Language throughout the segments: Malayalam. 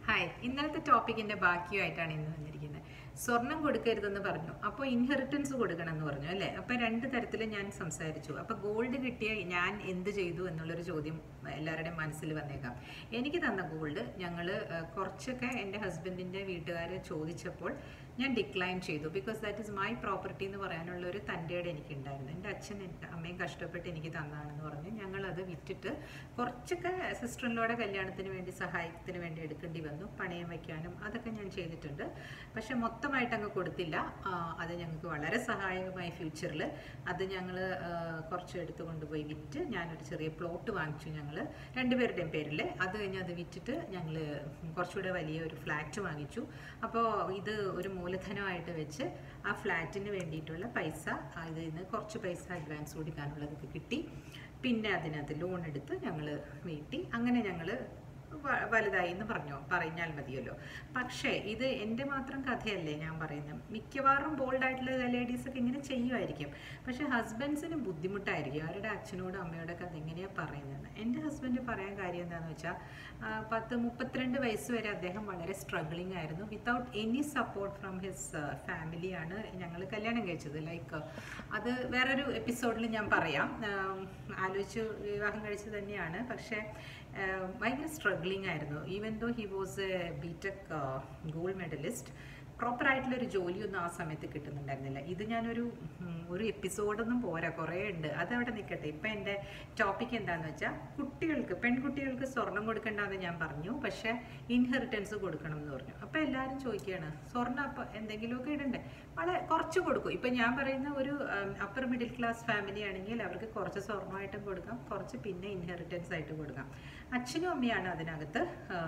ഹായ് ഇന്നലത്തെ ടോപ്പിക്കിന്റെ ബാക്കിയായിട്ടാണ് ഇന്ന് വന്നിരിക്കുന്നത് സ്വർണം കൊടുക്കരുതെന്ന് പറഞ്ഞു അപ്പോൾ ഇൻഹെറിറ്റൻസ് കൊടുക്കണം എന്ന് പറഞ്ഞു അല്ലേ അപ്പോൾ രണ്ട് തരത്തിൽ ഞാൻ സംസാരിച്ചു അപ്പോൾ ഗോൾഡ് കിട്ടിയ ഞാൻ എന്ത് ചെയ്തു എന്നുള്ളൊരു ചോദ്യം എല്ലാവരുടെയും മനസ്സിൽ വന്നേക്കാം എനിക്ക് തന്ന ഗോൾഡ് ഞങ്ങൾ കുറച്ചൊക്കെ എൻ്റെ ഹസ്ബൻഡിൻ്റെ വീട്ടുകാർ ചോദിച്ചപ്പോൾ ഞാൻ ഡിക്ലൈൻ ചെയ്തു because that is my property എന്ന് പറയാനുള്ള ഒരു തൻ്റെയുടെ എനിക്കുണ്ടായിരുന്നു എൻ്റെ അച്ഛൻ എനിക്ക് അമ്മയും കഷ്ടപ്പെട്ട് എനിക്ക് തന്നാണെന്ന് പറഞ്ഞ് ഞങ്ങളത് വിറ്റിട്ട് കുറച്ചൊക്കെ സിസ്റ്ററിനോടെ കല്യാണത്തിന് വേണ്ടി സഹായത്തിന് വേണ്ടി എടുക്കേണ്ടി വന്നു പണയം വയ്ക്കാനും അതൊക്കെ ഞാൻ ചെയ്തിട്ടുണ്ട് പക്ഷെ മൊത്തമായിട്ട് അങ്ങ് കൊടുത്തില്ല ആ, അത് ഞങ്ങൾക്ക് വളരെ സഹായകമായി ഫ്യൂച്ചറിൽ അത് ഞങ്ങൾ കുറച്ച് എടുത്ത് കൊണ്ടുപോയി വിറ്റ് ഞാനൊരു ചെറിയ പ്ലോട്ട് വാങ്ങിച്ചു ഞങ്ങൾ രണ്ടുപേരുടെയും പേരിൽ അത് കഴിഞ്ഞ് അത് വിറ്റിട്ട് ഞങ്ങൾ കുറച്ചുകൂടെ വലിയ ഒരു ഫ്ലാറ്റ് വാങ്ങിച്ചു അപ്പോൾ ഇത് ഒരു മൂലധനമായിട്ട് വെച്ച് ആ ഫ്ലാറ്റിന് വേണ്ടിയിട്ടുള്ള പൈസ അതിൽ നിന്ന് കുറച്ച് പൈസ അഡ്വാൻസ് കൊടുക്കാനുള്ളതൊക്കെ കിട്ടി പിന്നെ അതിനകത്ത് ലോൺ എടുത്ത് ഞങ്ങൾ വീട്ടി അങ്ങനെ ഞങ്ങൾ വലുതായി എന്ന് പറഞ്ഞോ പറഞ്ഞാൽ മതിയല്ലോ പക്ഷേ ഇത് എൻ്റെ മാത്രം കഥയല്ലേ ഞാൻ പറയുന്നത് മിക്കവാറും ബോൾഡ് ആയിട്ടുള്ള ലേഡീസൊക്കെ ഇങ്ങനെ ചെയ്യുമായിരിക്കും പക്ഷേ ഹസ്ബൻഡ്സിന് ബുദ്ധിമുട്ടായിരിക്കും അവരുടെ അച്ഛനോടും അമ്മയോടൊക്കെ അതെങ്ങനെയാണ് പറയുന്നത് എൻ്റെ ഹസ്ബൻഡ് പറയാൻ കാര്യം എന്താണെന്ന് വെച്ചാൽ ആ, പത്ത് മുപ്പത്തിരണ്ട് വയസ്സ് വരെ അദ്ദേഹം വളരെ സ്ട്രഗ്ലിംഗ് ആയിരുന്നു without any support from his ഫാമിലിയാണ് ഞങ്ങൾ കല്യാണം കഴിച്ചത് ലൈക്ക് അത് വേറൊരു എപ്പിസോഡിൽ ഞാൻ പറയാം ആം, ആലോചിച്ച് വിവാഹം കഴിച്ചത് തന്നെയാണ് പക്ഷേ ആം, ഭയങ്കര സ്ട്രഗ്ലിംഗ് ആയിരുന്നു even though he was a B Tech gold medalist proper ആയിട്ടുള്ള ഒരു ജോലിയൊന്നും ആ സമയത്ത് കിട്ടുന്നുണ്ടായിരുന്നില്ല ഇത് ഞാനൊരു ഉം, ഒരു എപ്പിസോഡൊന്നും പോരാ കുറേ ഉണ്ട് അതവിടെ നിൽക്കട്ടെ ഇപ്പം എൻ്റെ ടോപ്പിക് എന്താണെന്ന് വെച്ചാൽ കുട്ടികൾക്ക് പെൺകുട്ടികൾക്ക് സ്വർണം കൊടുക്കണ്ടെന്ന് ഞാൻ പറഞ്ഞു പക്ഷേ ഇൻഹെറിറ്റൻസ് കൊടുക്കണം എന്ന് പറഞ്ഞു അപ്പോൾ എല്ലാവരും ചോദിക്കുകയാണ് സ്വർണ്ണം അപ്പം എന്തെങ്കിലുമൊക്കെ ഇടണ്ടേ വളരെ കുറച്ച് കൊടുക്കും ഇപ്പം ഞാൻ പറയുന്ന ഒരു അപ്പർ മിഡിൽ ക്ലാസ് ഫാമിലി ആണെങ്കിൽ അവർക്ക് കുറച്ച് സ്വർണ്ണമായിട്ടും കൊടുക്കാം കുറച്ച് പിന്നെ ഇൻഹെറിറ്റൻസ് ആയിട്ട് കൊടുക്കാം അച്ഛനും അമ്മയാണ് അതിനകത്ത്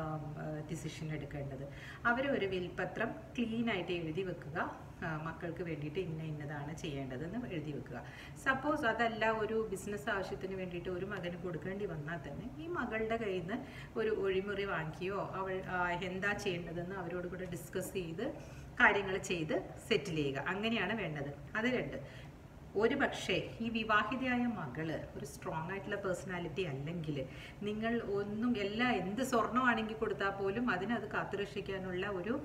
ഡിസിഷൻ എടുക്കേണ്ടത് അവർ ഒരു വിൽപത്രം ക്ലീൻ ആയിട്ട് എഴുതി വെക്കുക ആ, മക്കൾക്ക് വേണ്ടിയിട്ട് ഇന്ന ഇന്നതാണ് ചെയ്യേണ്ടതെന്ന് എഴുതി വെക്കുക സപ്പോസ് അതല്ല ഒരു ബിസിനസ് ആവശ്യത്തിന് വേണ്ടിയിട്ട് ഒരു മകന് കൊടുക്കേണ്ടി വന്നാൽ തന്നെ ഈ മകളുടെ കയ്യിൽ നിന്ന് ഒരു ഒഴിമുറി വാങ്ങിക്കുകയോ അവൾ ആ, എന്താ ചെയ്യേണ്ടതെന്ന് അവരോട് കൂടെ ഡിസ്കസ് ചെയ്ത് കാര്യങ്ങൾ ചെയ്ത് സെറ്റിൽ ചെയ്യുക അങ്ങനെയാണ് വേണ്ടത് അത് രണ്ട് ഒരു പക്ഷേ ഈ വിവാഹിതയായ മകള് ഒരു സ്ട്രോങ് ആയിട്ടുള്ള പേഴ്സണാലിറ്റി അല്ലെങ്കിൽ നിങ്ങൾ ഒന്നും എല്ലാ എന്ത് സ്വർണ്ണമാണെങ്കിൽ കൊടുത്താൽ പോലും അതിനത് കാത്തുരക്ഷിക്കാനുള്ള ഒരു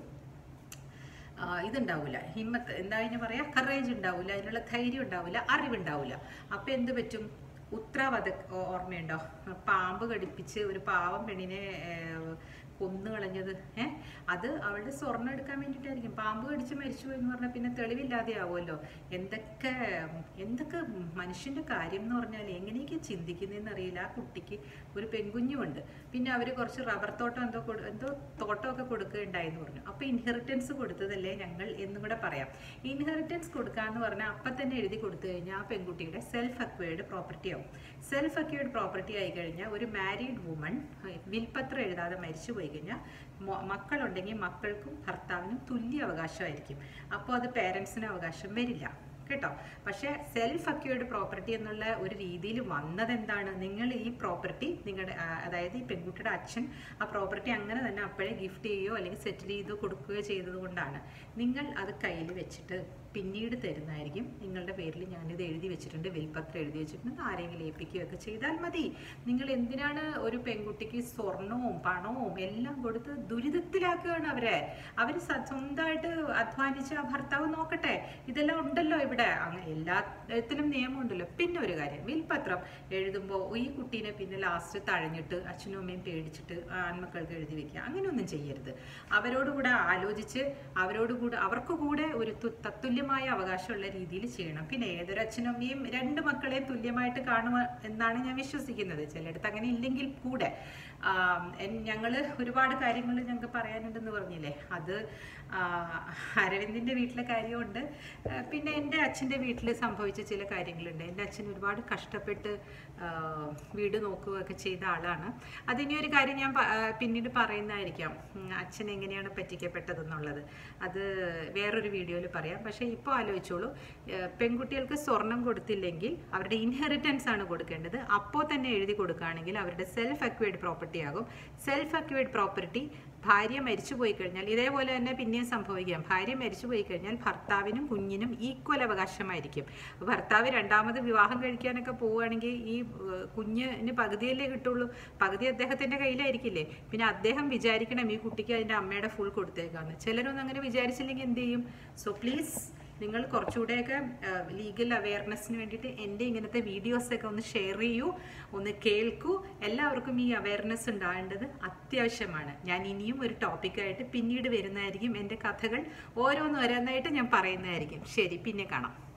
ആ, ഇതുണ്ടാവില്ല ഹിമ്മത്ത് എന്താ അതിന് പറയാ കറേജ് ഉണ്ടാവില്ല അതിനുള്ള ധൈര്യം ഉണ്ടാവില്ല അറിവുണ്ടാവില്ല അപ്പം എന്ത് പറ്റും ഉത്രാവധ ഓർമ്മയുണ്ടോ പാമ്പ് കടിപ്പിച്ച് ഒരു പാവം പെണ്ണിനെ ഏഹ്, കൊന്നു കളഞ്ഞത് ഏ അത് അവളുടെ സ്വർണ്ണം എടുക്കാൻ വേണ്ടിയിട്ടായിരിക്കും പാമ്പ് കടിച്ച് മരിച്ചു പോയി എന്ന് പറഞ്ഞാൽ പിന്നെ തെളിവില്ലാതെ ആവുമല്ലോ എന്തൊക്കെ എന്തൊക്കെ മനുഷ്യന്റെ കാര്യം എന്ന് പറഞ്ഞാൽ എങ്ങനെയൊക്കെ ചിന്തിക്കുന്നതെന്ന് അറിയില്ല ആ കുട്ടിക്ക് ഒരു പെൺകുഞ്ഞുമുണ്ട് പിന്നെ അവർ കുറച്ച് റബ്ബർ തോട്ടം എന്തോ കൊടു- എന്തോ തോട്ടമൊക്കെ കൊടുക്കുകയുണ്ടായെന്ന് പറഞ്ഞു അപ്പോൾ ഇൻഹെറിറ്റൻസ് കൊടുത്തതല്ലേ ഞങ്ങൾ എന്നും കൂടെ പറയാം ഇൻഹെറിറ്റൻസ് കൊടുക്കാന്ന് പറഞ്ഞാൽ അപ്പം തന്നെ എഴുതി കൊടുത്തു കഴിഞ്ഞാൽ ആ പെൺകുട്ടിയുടെ സെൽഫ് അക്വയർഡ് പ്രോപ്പർട്ടി ആവും സെൽഫ് അക്വയർഡ് പ്രോപ്പർട്ടി ആയി കഴിഞ്ഞാൽ ഒരു മാരീഡ് വുമൺ വിൽപത്രം എഴുതാതെ മരിച്ചു പോയി കഴിഞ്ഞാൽ മൊ- മക്കളുണ്ടെങ്കിൽ മക്കൾക്കും ഭർത്താവിനും തുല്യ അവകാശമായിരിക്കും അപ്പോൾ അത് പേരൻസിന് അവകാശം വരില്ല കേട്ടോ പക്ഷേ സെൽഫ് അക്യൂർഡ് പ്രോപ്പർട്ടി എന്നുള്ള ഒരു രീതിയിൽ വന്നത് എന്താണ് നിങ്ങൾ ഈ പ്രോപ്പർട്ടി നിങ്ങളുടെ ആ, അതായത് ഈ പെൺകുട്ടിയുടെ അച്ഛൻ ആ പ്രോപ്പർട്ടി അങ്ങനെ തന്നെ അപ്പോഴേ ഗിഫ്റ്റ് ചെയ്യുകയോ അല്ലെങ്കിൽ സെറ്റിൽ ചെയ്തോ കൊടുക്കുകയോ ചെയ്തത് കൊണ്ടാണ് നിങ്ങൾ അത് കയ്യിൽ വെച്ചിട്ട് പിന്നീട് തരുന്നതായിരിക്കും നിങ്ങളുടെ പേരിൽ ഞാനിത് എഴുതി വെച്ചിട്ടുണ്ട് വിൽപത്രം എഴുതി വെച്ചിട്ടുണ്ട് ആരെങ്കിലും ഏൽപ്പിക്കുകയൊക്കെ ചെയ്താൽ മതി നിങ്ങൾ എന്തിനാണ് ഒരു പെൺകുട്ടിക്ക് സ്വർണവും പണവും എല്ലാം കൊടുത്ത് ദുരിതത്തിലാക്കുകയാണ് അവരെ അവർ സ്വന്തമായിട്ട് അധ്വാനിച്ച് ആ ഭർത്താവ് നോക്കട്ടെ ഇതെല്ലാം ഉണ്ടല്ലോ ഇവിടെ അങ്ങനെ എല്ലാത്തിലും നിയമമുണ്ടല്ലോ പിന്നെ ഒരു കാര്യം വിൽപത്രം എഴുതുമ്പോൾ ഈ കുട്ടീനെ പിന്നെ ലാസ്റ്റ് തഴഞ്ഞിട്ട് അച്ഛനും അമ്മയും പേടിച്ചിട്ട് ആൺമക്കൾക്ക് എഴുതി വെക്കുക അങ്ങനെയൊന്നും ചെയ്യരുത് അവരോട് കൂടെ ആലോചിച്ച് അവരോട് കൂടെ അവർക്ക് കൂടെ ഒരു തു- തത്തുല്യമായ അവകാശമുള്ള രീതിയിൽ ചെയ്യണം പിന്നെ ഏതൊരു അച്ഛനും അമ്മയും രണ്ട് മക്കളെയും തുല്യമായിട്ട് കാണുക എന്നാണ് ഞാൻ വിശ്വസിക്കുന്നത് ചിലയിടത്ത് അങ്ങനെ ഇല്ലെങ്കിൽ കൂടെ ഞങ്ങൾ ഒരുപാട് കാര്യങ്ങൾ ഞങ്ങൾക്ക് പറയാനുണ്ടെന്ന് പറഞ്ഞില്ലേ അത് ആ, അരവിന്ദിൻ്റെ വീട്ടിലെ കാര്യമുണ്ട് ആ, പിന്നെ എൻ്റെ അച്ഛൻ്റെ വീട്ടിൽ സംഭവിച്ച ചില കാര്യങ്ങളുണ്ട് എൻ്റെ അച്ഛൻ ഒരുപാട് കഷ്ടപ്പെട്ട് ആ, വീട് നോക്കുകയൊക്കെ ചെയ്ത ആളാണ് അതിനി ഒരു കാര്യം ഞാൻ പ- ആ, പിന്നീട് പറയുന്നതായിരിക്കാം ഉം, അച്ഛൻ എങ്ങനെയാണ് പറ്റിക്കപ്പെട്ടതെന്നുള്ളത് അത് വേറൊരു വീഡിയോയിൽ പറയാം പക്ഷേ ഇപ്പോൾ ആലോചിച്ചോളൂ ഏ, പെൺകുട്ടികൾക്ക് സ്വർണം കൊടുത്തില്ലെങ്കിൽ അവരുടെ ഇൻഹെറിറ്റൻസ് ആണ് കൊടുക്കേണ്ടത് അപ്പോൾ തന്നെ എഴുതി കൊടുക്കുകയാണെങ്കിൽ അവരുടെ സെൽഫ് അക്വയർഡ് പ്രോപ്പർട്ടി പ്രോപ്പർട്ടി ആകും സെൽഫ് അക്വേർഡ് പ്രോപ്പർട്ടി ഭാര്യ മരിച്ചു പോയി കഴിഞ്ഞാൽ ഇതേപോലെ തന്നെ പിന്നെയും സംഭവിക്കാം ഭാര്യ മരിച്ചു പോയി കഴിഞ്ഞാൽ ഭർത്താവിനും കുഞ്ഞിനും ഈക്വൽ അവകാശമായിരിക്കും അപ്പോൾ ഭർത്താവ് രണ്ടാമത് വിവാഹം കഴിക്കാനൊക്കെ പോവുകയാണെങ്കിൽ ഈ ഏഹ്, കുഞ്ഞിന് പകുതിയല്ലേ കിട്ടുള്ളൂ പകുതി അദ്ദേഹത്തിന്റെ കയ്യിലായിരിക്കില്ലേ പിന്നെ അദ്ദേഹം വിചാരിക്കണം ഈ കുട്ടിക്ക് അതിന്റെ അമ്മയുടെ ഫുൾ കൊടുത്തേക്കാന്ന് ചിലരൊന്നും അങ്ങനെ വിചാരിച്ചില്ലെങ്കിൽ എന്ത് ചെയ്യും സോ പ്ലീസ് നിങ്ങൾ കുറച്ചുകൂടെയൊക്കെ ലീഗൽ അവയർനെസ്സിന് വേണ്ടിയിട്ട് എൻ്റെ ഇങ്ങനത്തെ വീഡിയോസൊക്കെ ഒന്ന് ഷെയർ ചെയ്യൂ ഒന്ന് കേൾക്കൂ എല്ലാവർക്കും ഈ അവയർനെസ് ഉണ്ടാകേണ്ടത് അത്യാവശ്യമാണ് ഞാൻ ഇനിയും ഒരു ടോപ്പിക്കായിട്ട് പിന്നീട് വരുന്നതായിരിക്കും എൻ്റെ കഥകൾ ഓരോന്നോരോന്നായിട്ട് ഞാൻ പറയുന്നതായിരിക്കും ശരി പിന്നെ കാണാം